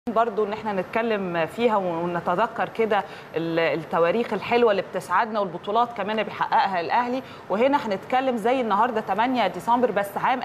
برضو ان احنا نتكلم فيها ونتذكر كده التواريخ الحلوه اللي بتسعدنا والبطولات كمان اللي بيحققها الاهلي وهنا هنتكلم زي النهارده 8 ديسمبر بس عام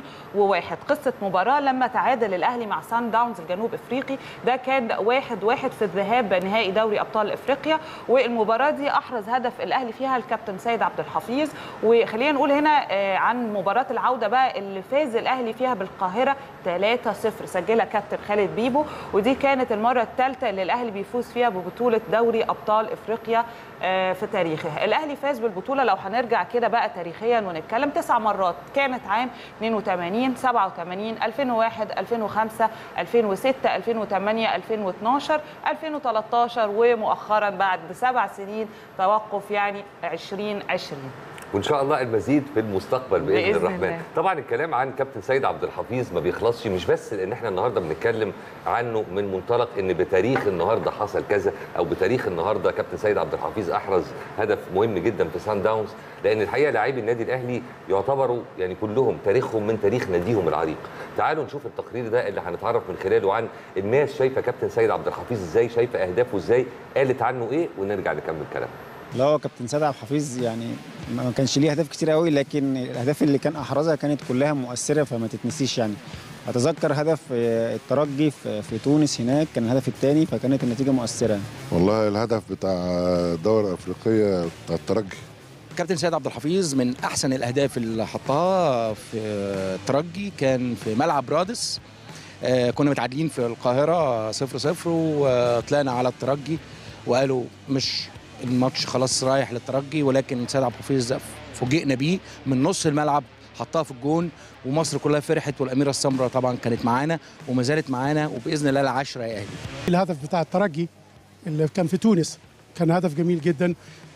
2001 قصه مباراه لما تعادل الاهلي مع سان داونز الجنوب افريقي ده كان واحد واحد في الذهاب نهائي دوري ابطال افريقيا والمباراه دي احرز هدف الاهلي فيها الكابتن سيد عبد الحفيظ وخلينا نقول هنا عن مباراه العوده بقى اللي فاز الاهلي فيها بالقاهره 3-0 سجلها كابتن خالد بيبو ودي كانت المره الثالثه اللي الاهلي بيفوز فيها ببطوله دوري ابطال افريقيا في تاريخه الاهلي فاز بالبطوله لو هنرجع كده بقى تاريخيا ونتكلم تسع مرات كانت عام 82 87 2001 2005 2006 2008 2012 2013 ومؤخرا بعد سبع سنين توقف يعني 2020 وان شاء الله المزيد في المستقبل باذن, بإذن الرحمن الله. طبعا الكلام عن كابتن سيد عبد الحفيظ ما بيخلصش مش بس لان احنا النهارده بنتكلم عنه من منطلق ان بتاريخ النهارده حصل كذا او بتاريخ النهارده كابتن سيد عبد الحفيظ احرز هدف مهم جدا في سان داونز لان الحقيقه لاعبي النادي الاهلي يعتبروا يعني كلهم تاريخهم من تاريخ ناديهم العريق تعالوا نشوف التقرير ده اللي هنتعرف من خلاله عن الناس شايفه كابتن سيد عبد الحفيظ ازاي شايفه اهدافه ازاي قالت عنه ايه ونرجع نكمل كلامنا لا هو كابتن سيد عبد الحفيظ يعني ما كانش ليه اهداف كتير قوي لكن الاهداف اللي كان احرزها كانت كلها مؤثره فما تتنسيش يعني اتذكر هدف الترجي في تونس هناك كان الهدف الثاني فكانت النتيجه مؤثره والله الهدف بتاع الدورة الأفريقية بتاع الترجي كابتن سيد عبد الحفيظ من احسن الاهداف اللي حطها في الترجي كان في ملعب رادس آه، كنا متعادلين في القاهره 0 0 وطلعنا على الترجي وقالوا مش الماتش خلاص رايح للترجي ولكن سيد عبد الحفيظ فوجئنا بيه من نص الملعب حطها في الجون ومصر كلها فرحت والاميره السمراء طبعا كانت معانا وما زالت معانا وباذن الله العشره يا اهلي الهدف بتاع الترجي اللي كان في تونس كان هدف جميل جدا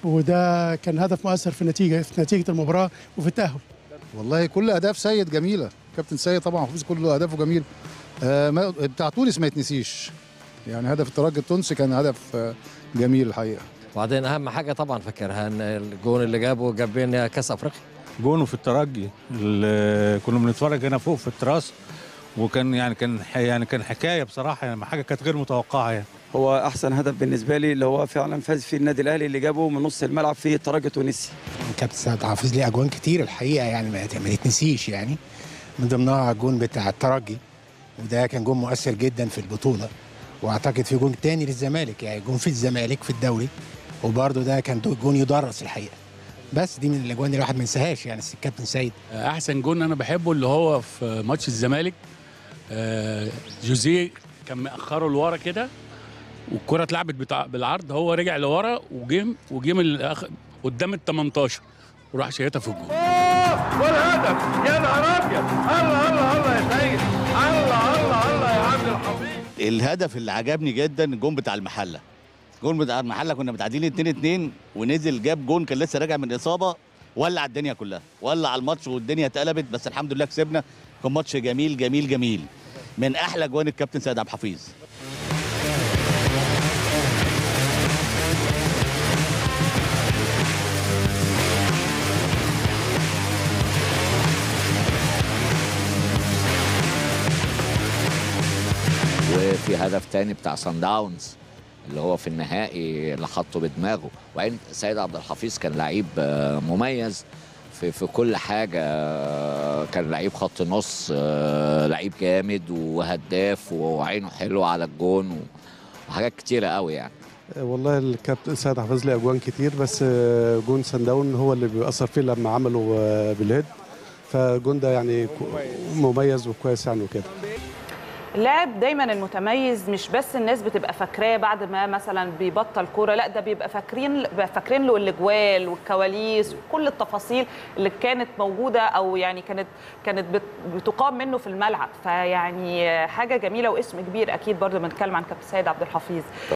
وده كان هدف مؤثر في النتيجه في نتيجه المباراه وفي التاهل والله كل اهداف سيد جميله كابتن سيد طبعا حفيظ كل اهدافه جميل آه ما- بتاع تونس ما يتنسيش يعني هدف الترجي التونسي كان هدف آه جميل الحقيقه وبعدين اهم حاجه طبعا فاكرها ان الجون اللي جابه جاب بينا كاس افريقيا جونه في الترجي اللي كنا بنتفرج هنا فوق في التراس وكان يعني كان ح- يعني كان حكايه بصراحه يعني حاجه كانت غير متوقعه يعني هو احسن هدف بالنسبه لي اللي هو فعلا فاز فيه النادي الاهلي اللي جابه من نص الملعب في الترجي التونسي كابتن سيد حافظ ليه اجوان كتير الحقيقه يعني ما ما يتنسيش يعني من ضمنها الجون بتاع الترجي وده كان جون مؤثر جدا في البطوله واعتقد في جون تاني للزمالك يعني جون في الزمالك في الدوري وبرده ده كان دو- جون يدرس الحقيقه بس دي من الاجوان اللي الواحد ما ينساهاش يعني الكابتن سيد احسن جون انا بحبه اللي هو في ماتش الزمالك آه، جوزيه كان مأخره لورا كده والكرة اتلعبت بتاع بالعرض هو رجع لورا وجيم وجيم الأخ... قدام ال 18 وراح شايطها في الجون والهدف يا نهار ابيض الله الله الله يا سيد الله الله الله يا عبد الحفيظ الهدف اللي عجبني جدا الجون بتاع المحله الجون بتاع المحله كنا متعادلين 2 2 ونزل جاب جون كان لسه راجع من اصابه ولع الدنيا كلها ولع الماتش والدنيا اتقلبت بس الحمد لله كسبنا كان ماتش جميل جميل جميل من احلى جوان الكابتن سيد عبد الحفيظ وفي هدف تاني بتاع سان داونز اللي هو في النهائي اللي حطه بدماغه وبعدين سيد عبد الحفيظ كان لعيب آه، مميز في في كل حاجه آه، كان لعيب خط نص آه، لعيب جامد وهداف وعينه حلوه على الجون وحاجات كتيره قوي يعني والله الكابتن سيد حافظ لي اجوان كتير بس آه، جون سان داون هو اللي بيأثر فيه لما عمله آه، بالهيد فالجون ده يعني كو- مميز وكويس يعني وكده اللاعب دايما المتميز مش بس الناس بتبقى فاكراه بعد ما مثلا بيبطل كوره لا ده بيبقى فاكرين بيبقى فاكرين له الاجوال والكواليس وكل التفاصيل اللي كانت موجوده او يعني كانت كانت بت- بتقام منه في الملعب فيعني حاجه جميله واسم كبير اكيد برضه بنتكلم عن كابتن سيد عبد الحفيظ